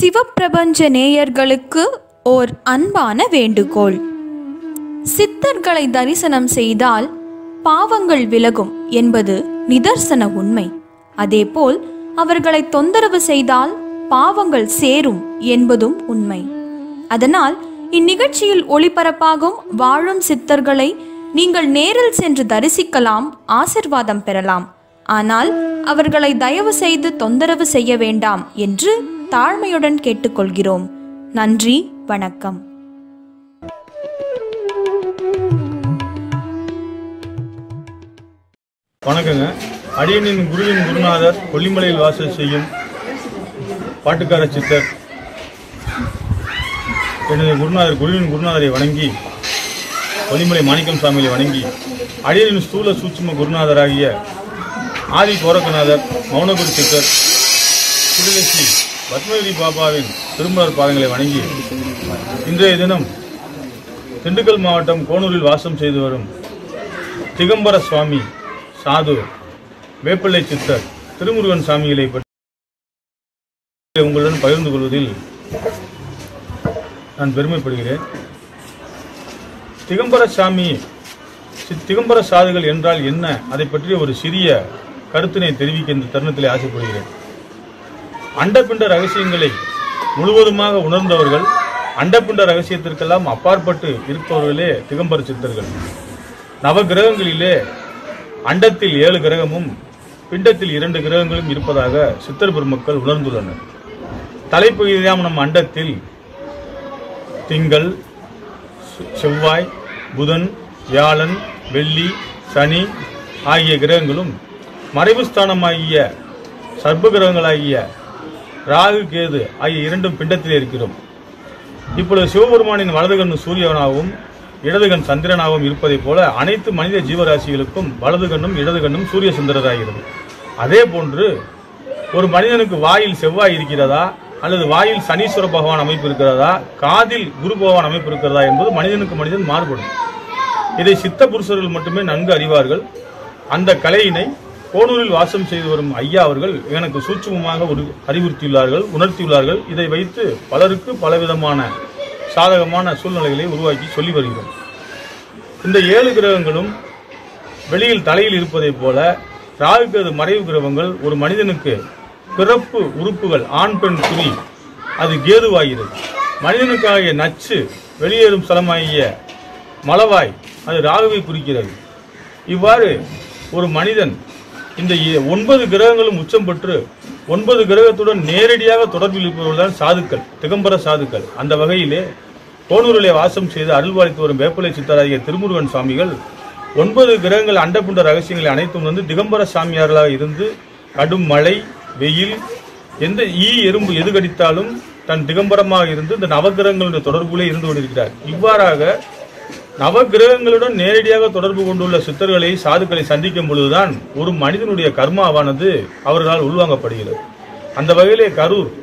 சிவப்பிரபஞ்ச நேயர்களுக்கு ஓர் அன்பான வேண்டுகோள் சித்தர்களை தரிசனம் செய்தால் பாவங்கள் விலகும் என்பது நிதர்சன உண்மை அதேபோல் அவர்களை தொந்தரவு செய்தால் பாவங்கள் சேரும் என்பதும் உண்மை அதனால் இந்நிகழ்ச்சியில் ஒளிபரப்பாகும் வாழும் சித்தர்களை நீங்கள் நேரில் சென்று தரிசிக்கலாம் ஆசிர்வாதம் பெறலாம் ஆனால் அவர்களை தயவு செய்து தொந்தரவு செய்ய வேண்டாம் என்று தாழ்மையுடன் கேட்டுக்கொள்கிறோம் நன்றி வணக்கம் வணக்கங்க அடியனின் குருவின் குருநாதர் கொல்லிமலையில் வாசல் செய்யும் பாட்டுக்கார சித்தர் எனது குருநாதர் குருவின் குருநாதரை வணங்கி கொல்லிமலை மாணிக்கம் சாமியை வணங்கி அடியனின் ஸ்தூல சூட்சும குருநாதராகிய ஆதி கோரக்கநாதர் மௌனகுரு சித்தர் திருலட்சி பத்மகிரி பாபாவின் திருமலர் பாதங்களை வணங்கி இன்றைய தினம் திண்டுக்கல் மாவட்டம் கோனூரில் வாசம் செய்து வரும் திகம்பர சுவாமி சாது வேப்பிள்ளை சித்தர் திருமுருகன் சாமிகளை பற்றி உங்களுடன் பகிர்ந்து கொள்வதில் நான் பெருமைப்படுகிறேன் திகம்பர சாமி சி- திகம்பர சாதுகள் என்றால் என்ன அதை பற்றிய ஒரு சிறிய கருத்தினை தெரிவிக்க இந்த தருணத்திலே ஆசைப்படுகிறேன் அண்டப்பிண்ட ரகசியங்களை முழுவதுமாக உணர்ந்தவர்கள் அண்டப்பிண்ட ரகசியத்திற்கெல்லாம் அப்பாற்பட்டு இருப்பவர்களே திகம்பர சித்தர்கள் நவகிரகங்களிலே அண்டத்தில் ஏழு கிரகமும் பிண்டத்தில் இரண்டு கிரகங்களும் இருப்பதாக சித்தர் பெருமக்கள் உணர்ந்துள்ளனர் தலைப்பகுதியாம் நம் அண்டத்தில் திங்கள் சு- செவ்வாய் புதன் வியாழன் வெள்ளி சனி ஆகிய கிரகங்களும் மறைவு ஸ்தானமாகிய சர்ப்ப கிரகங்களாகிய ராகு கேது ஆகிய இரண்டும் பிண்டத்திலே இருக்கிறோம் இப்பொழுது சிவபெருமானின் வலது கண் சூரியனாகவும் இடது கண் சந்திரனாகவும் இருப்பதைப் போல அனைத்து மனித ஜீவராசிகளுக்கும் வலது கண்ணும் இடது கண்ணும் சூரிய சுந்தரராகிறது அதே போன்று ஒரு மனிதனுக்கு வாயில் செவ்வாய் இருக்கிறதா அல்லது வாயில் சனீஸ்வர பகவான் அமைப்பு இருக்கிறதா காதில் குரு பகவான் அமைப்பு இருக்கிறதா என்பது மனிதனுக்கு மனிதன் மாறுபடும் இதை சித்த புருஷர்கள் மட்டுமே நன்கு அறிவார்கள் அந்த கலையினை கோனூரில் வாசம் செய்து வரும் ஐயா அவர்கள் எனக்கு சூட்சுமமாக ஒரு அறிவுறுத்தியுள்ளார்கள் உணர்த்தியுள்ளார்கள் இதை வைத்து பலருக்கு பலவிதமான சாதகமான சூழ்நிலைகளை உருவாக்கி சொல்லி வருகிறோம் இந்த ஏழு கிரகங்களும் வெளியில் தலையில் இருப்பதைப் போல ராகுக்கது மறைவு கிரகங்கள் ஒரு மனிதனுக்கு பிறப்பு உறுப்புகள் ஆண் பெண் குறி அது கேதுவாகிறது மனிதனுக்காகிய நச்சு வெளியேறும் ஸ்தலமாகிய மலவாய் அது ராகுவை குறிக்கிறது இவ்வாறு ஒரு மனிதன் இந்த இ- ஒன்பது கிரகங்களும் உச்சம் பெற்று ஒன்பது கிரகத்துடன் நேரடியாக தொடர்பில் இருப்பவர்கள்தான் சாதுக்கள் திகம்பர சாதுக்கள் அந்த வகையிலே கோனூரிலே வாசம் செய்து அருள்வாளித்து வரும் வேப்பிலை சித்தராகிய திருமுருகன் சுவாமிகள் ஒன்பது கிரகங்கள் அண்டப்புண்ட ரகசியங்களை அனைத்தும் வந்து திகம்பர சாமியார்களாக இருந்து கடும் மழை வெயில் எந்த ஈ எறும்பு எது கடித்தாலும் தன் திகம்பரமாக இருந்து இந்த நவகிரகங்களுடைய தொடர்புகளே இருந்து கொண்டிருக்கிறார் இவ்வாறாக நவகிரகங்களுடன் நேரடியாக தொடர்பு கொண்டுள்ள சித்தர்களை சாதுக்களை சந்திக்கும் பொழுதுதான் ஒரு மனிதனுடைய கர்மாவானது அவர்களால் உள்வாங்கப்படுகிறது அந்த வகையிலே கரூர்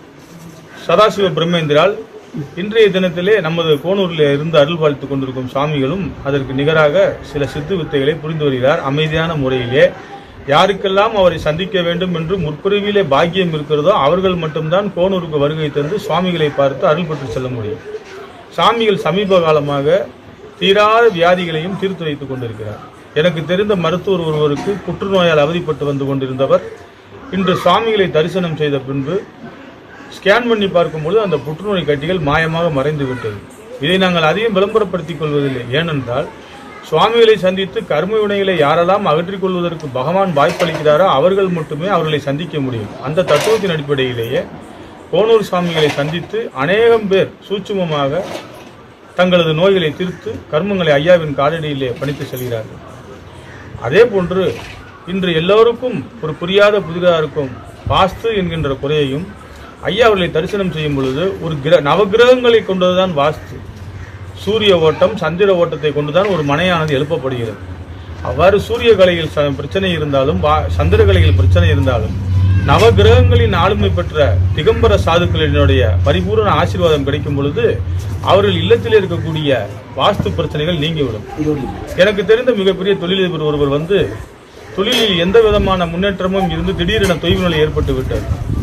சதாசிவ பிரம்மேந்திரால் இன்றைய தினத்திலே நமது கோனூரில் இருந்து அருள் வாழ்த்துக் கொண்டிருக்கும் சுவாமிகளும் அதற்கு நிகராக சில சித்து வித்தைகளை புரிந்து வருகிறார் அமைதியான முறையிலே யாருக்கெல்லாம் அவரை சந்திக்க வேண்டும் என்று முற்பிறவியிலே பாக்கியம் இருக்கிறதோ அவர்கள் மட்டும்தான் கோனூருக்கு வருகை தந்து சுவாமிகளை பார்த்து அருள் பெற்று செல்ல முடியும் சாமிகள் சமீப காலமாக தீராத வியாதிகளையும் தீர்த்து வைத்துக் கொண்டிருக்கிறார் எனக்கு தெரிந்த மருத்துவர் ஒருவருக்கு புற்றுநோயால் அவதிப்பட்டு வந்து கொண்டிருந்தவர் இன்று சுவாமிகளை தரிசனம் செய்த பின்பு ஸ்கேன் பண்ணி பார்க்கும்பொழுது அந்த புற்றுநோய் கட்டிகள் மாயமாக மறைந்து விட்டது இதை நாங்கள் அதிகம் விளம்பரப்படுத்திக் கொள்வதில்லை ஏனென்றால் சுவாமிகளை சந்தித்து கர்ம வினைகளை யாரெல்லாம் அகற்றிக் கொள்வதற்கு பகவான் வாய்ப்பளிக்கிறாரோ அவர்கள் மட்டுமே அவர்களை சந்திக்க முடியும் அந்த தத்துவத்தின் அடிப்படையிலேயே கோனூர் சுவாமிகளை சந்தித்து அநேகம் பேர் சூட்சுமமாக தங்களது நோய்களை தீர்த்து கர்மங்களை ஐயாவின் காலடியிலே பணித்து செல்கிறார்கள் அதே போன்று இன்று எல்லோருக்கும் ஒரு புரியாத புதிதாக இருக்கும் வாஸ்து என்கின்ற குறையையும் ஐயா அவர்களை தரிசனம் செய்யும் பொழுது ஒரு கிர நவகிரகங்களை கொண்டதுதான் வாஸ்து சூரிய ஓட்டம் சந்திர ஓட்டத்தை கொண்டுதான் ஒரு மனையானது எழுப்பப்படுகிறது அவ்வாறு சூரிய கலையில் ச- பிரச்சனை இருந்தாலும் வா- சந்திர கலையில் பிரச்சனை இருந்தாலும் நவகிரகங்களின் ஆளுமை பெற்ற திகம்பர சாதுக்களினுடைய பரிபூரண ஆசீர்வாதம் கிடைக்கும் பொழுது அவர்கள் இல்லத்தில் இருக்கக்கூடிய வாஸ்து பிரச்சனைகள் நீங்கிவிடும் எனக்கு தெரிந்த மிகப்பெரிய தொழிலதிபர் ஒருவர் வந்து தொழிலில் எந்த விதமான முன்னேற்றமும் இருந்து திடீரென தொய்வு நிலை ஏற்பட்டு விட்டது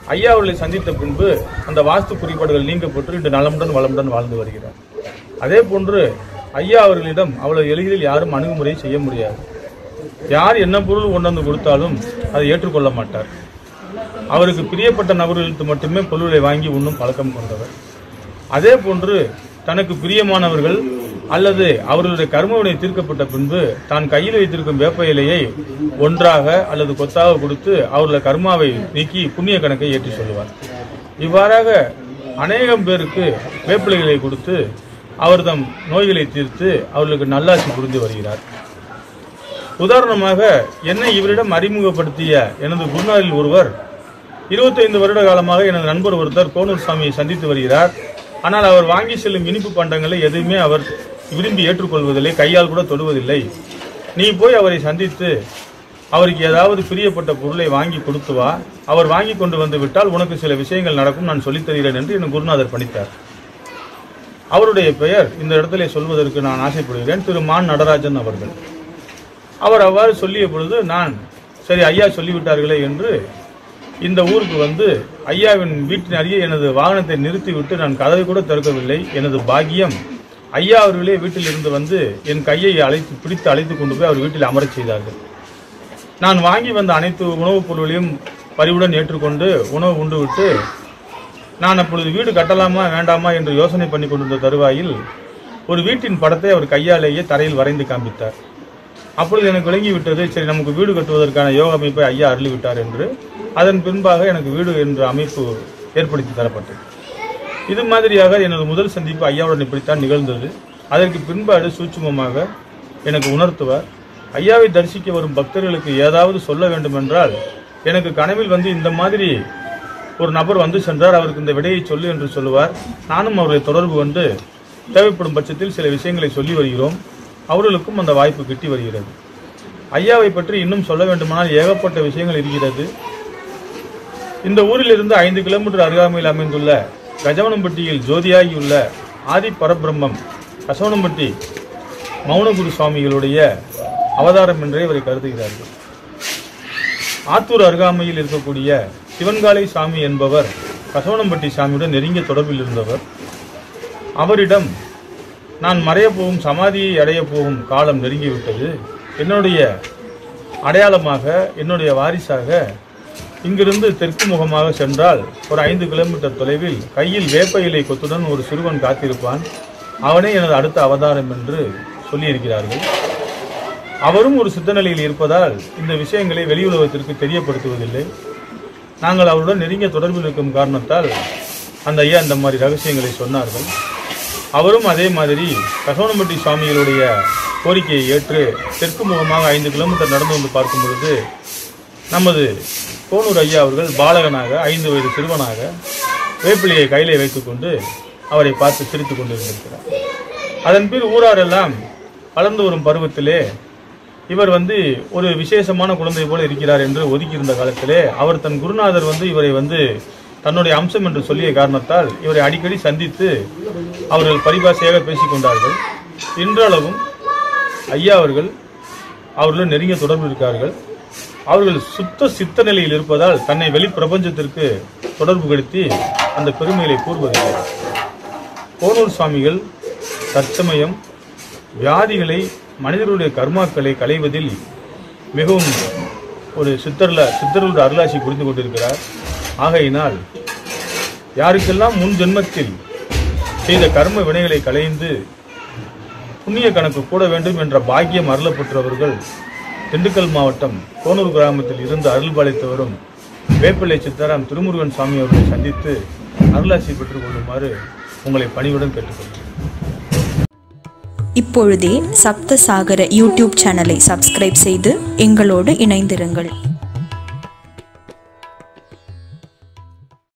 ஐயா அவர்களை சந்தித்த பின்பு அந்த வாஸ்து குறிப்பாடுகள் நீக்கப்பட்டு இன்று நலமுடன் வளமுடன் வாழ்ந்து வருகிறார் அதே போன்று ஐயா அவர்களிடம் அவ்வளவு எளிதில் யாரும் அணுகுமுறை செய்ய முடியாது யார் என்ன பொருள் கொண்டு வந்து கொடுத்தாலும் அதை ஏற்றுக்கொள்ள மாட்டார் அவருக்கு பிரியப்பட்ட நபர்களுக்கு மட்டுமே பொருளை வாங்கி உண்ணும் பழக்கம் கொண்டவர் அதே போன்று தனக்கு பிரியமானவர்கள் அல்லது அவர்களுடைய கர்மவினை தீர்க்கப்பட்ட பின்பு தான் கையில் வைத்திருக்கும் வேப்ப இலையை ஒன்றாக அல்லது கொத்தாக கொடுத்து அவர்களுடைய கர்மாவை நீக்கி புண்ணிய கணக்கை ஏற்றி சொல்லுவார் இவ்வாறாக அநேகம் பேருக்கு வேப்பிலைகளை கொடுத்து அவர் தம் நோய்களை தீர்த்து அவர்களுக்கு நல்லாசி புரிந்து வருகிறார் உதாரணமாக என்னை இவரிடம் அறிமுகப்படுத்திய எனது குருநாரில் ஒருவர் இருபத்தைந்து வருட காலமாக எனது நண்பர் ஒருத்தர் கோனூர் சாமியை சந்தித்து வருகிறார் ஆனால் அவர் வாங்கி செல்லும் இனிப்பு பண்டங்களை எதுவுமே அவர் விரும்பி ஏற்றுக்கொள்வதில்லை கையால் கூட தொடுவதில்லை நீ போய் அவரை சந்தித்து அவருக்கு ஏதாவது பிரியப்பட்ட பொருளை வாங்கி கொடுத்து வா அவர் வாங்கி கொண்டு வந்து விட்டால் உனக்கு சில விஷயங்கள் நடக்கும் நான் சொல்லித் தருகிறேன் என்று என் குருநாதர் பணித்தார் அவருடைய பெயர் இந்த இடத்திலே சொல்வதற்கு நான் ஆசைப்படுகிறேன் திரு மான் நடராஜன் அவர்கள் அவர் அவ்வாறு சொல்லிய பொழுது நான் சரி ஐயா சொல்லிவிட்டார்களே என்று இந்த ஊருக்கு வந்து ஐயாவின் வீட்டின் அருகே எனது வாகனத்தை நிறுத்திவிட்டு நான் கதவை கூட திறக்கவில்லை எனது பாக்கியம் ஐயா அவர்களே வீட்டில் இருந்து வந்து என் கையை அழைத்து பிடித்து அழைத்து கொண்டு போய் அவர் வீட்டில் அமரச் செய்தார்கள் நான் வாங்கி வந்த அனைத்து உணவுப் பொருள்களையும் பரிவுடன் ஏற்றுக்கொண்டு உணவு உண்டுவிட்டு நான் அப்பொழுது வீடு கட்டலாமா வேண்டாமா என்று யோசனை பண்ணி கொண்டிருந்த தருவாயில் ஒரு வீட்டின் படத்தை அவர் கையாலேயே தரையில் வரைந்து காண்பித்தார் அப்பொழுது எனக்கு விளங்கி விட்டது சரி நமக்கு வீடு கட்டுவதற்கான யோக அமைப்பை ஐயா அருளி விட்டார் என்று அதன் பின்பாக எனக்கு வீடு என்ற அமைப்பு ஏற்படுத்தி தரப்பட்டது இது மாதிரியாக எனது முதல் சந்திப்பு ஐயாவுடன் இப்படித்தான் நிகழ்ந்தது அதற்கு பின்பாடு சூட்சுமமாக எனக்கு உணர்த்துவார் ஐயாவை தரிசிக்க வரும் பக்தர்களுக்கு ஏதாவது சொல்ல வேண்டுமென்றால் எனக்கு கனவில் வந்து இந்த மாதிரி ஒரு நபர் வந்து சென்றார் அவருக்கு இந்த விடையை சொல்லு என்று சொல்லுவார் நானும் அவர்களை தொடர்பு கொண்டு தேவைப்படும் பட்சத்தில் சில விஷயங்களை சொல்லி வருகிறோம் அவர்களுக்கும் அந்த வாய்ப்பு கிட்டி வருகிறது ஐயாவை பற்றி இன்னும் சொல்ல வேண்டுமானால் ஏகப்பட்ட விஷயங்கள் இருக்கிறது இந்த ஊரிலிருந்து ஐந்து கிலோமீட்டர் அருகாமையில் அமைந்துள்ள கஜவனம்பட்டியில் ஜோதியாகியுள்ள ஆதி பரபிரம்மம் கசவனம்பட்டி மௌனகுரு சுவாமிகளுடைய அவதாரம் என்றே இவரை கருதுகிறார்கள் ஆத்தூர் அருகாமையில் இருக்கக்கூடிய சிவன்காலை சாமி என்பவர் கசவனம்பட்டி சாமியுடன் நெருங்கிய தொடர்பில் இருந்தவர் அவரிடம் நான் மறையப் போகும் சமாதியை அடையப் போகும் காலம் நெருங்கிவிட்டது என்னுடைய அடையாளமாக என்னுடைய வாரிசாக இங்கிருந்து தெற்கு முகமாக சென்றால் ஒரு ஐந்து கிலோமீட்டர் தொலைவில் கையில் வேப்ப இலை கொத்துடன் ஒரு சிறுவன் காத்திருப்பான் அவனே எனது அடுத்த அவதாரம் என்று சொல்லியிருக்கிறார்கள் அவரும் ஒரு சித்த நிலையில் இருப்பதால் இந்த விஷயங்களை வெளி உலகத்திற்கு தெரியப்படுத்துவதில்லை நாங்கள் அவருடன் நெருங்கிய தொடர்பில் இருக்கும் காரணத்தால் அந்த ஐயா இந்த மாதிரி ரகசியங்களை சொன்னார்கள் அவரும் அதே மாதிரி கசவனம்பட்டி சுவாமிகளுடைய கோரிக்கையை ஏற்று தெற்கு முகமாக ஐந்து கிலோமீட்டர் நடந்து வந்து பார்க்கும் பொழுது நமது கோனூர் ஐயா அவர்கள் பாலகனாக ஐந்து வயது சிறுவனாக வேப்பிலையை கையிலே வைத்துக்கொண்டு அவரை பார்த்து சிரித்துக் கொண்டிருந்திருக்கிறார் அதன் பின் ஊராரெல்லாம் வளர்ந்து வரும் பருவத்திலே இவர் வந்து ஒரு விசேஷமான குழந்தை போல இருக்கிறார் என்று ஒதுக்கியிருந்த காலத்திலே அவர் தன் குருநாதர் வந்து இவரை வந்து தன்னுடைய அம்சம் என்று சொல்லிய காரணத்தால் இவரை அடிக்கடி சந்தித்து அவர்கள் பரிபாஷையாக பேசிக் கொண்டார்கள் இன்றளவும் ஐயா அவர்கள் அவர்களுடன் நெருங்கிய தொடர்பு இருக்கார்கள் அவர்கள் சுத்த சித்த நிலையில் இருப்பதால் தன்னை வெளி பிரபஞ்சத்திற்கு தொடர்பு படுத்தி அந்த பெருமைகளை கூறுவதில்லை கோனூர் சுவாமிகள் தற்சமயம் வியாதிகளை மனிதர்களுடைய கர்மாக்களை களைவதில் மிகவும் ஒரு சித்தர்ல சித்தர்களுடைய அருளாசி புரிந்து கொண்டிருக்கிறார் ஆகையினால் யாருக்கெல்லாம் முன் ஜென்மத்தில் செய்த கர்ம வினைகளை களைந்து புண்ணிய கணக்கு கூட வேண்டும் என்ற பாக்கியம் அருளப்பெற்றவர்கள் திண்டுக்கல் மாவட்டம் கோனூர் கிராமத்தில் இருந்து அருள் பாலித்து வரும் வேப்பிள்ளை சித்தாராம் திருமுருகன் சுவாமி அவர்களை சந்தித்து அருளாசி பெற்றுக் கொள்ளுமாறு உங்களை பணிவுடன் கேட்டுக்கொள்கிறேன் இப்பொழுதே சப்தசாகர யூடியூப் சேனலை சப்ஸ்கிரைப் செய்து எங்களோடு இணைந்திருங்கள்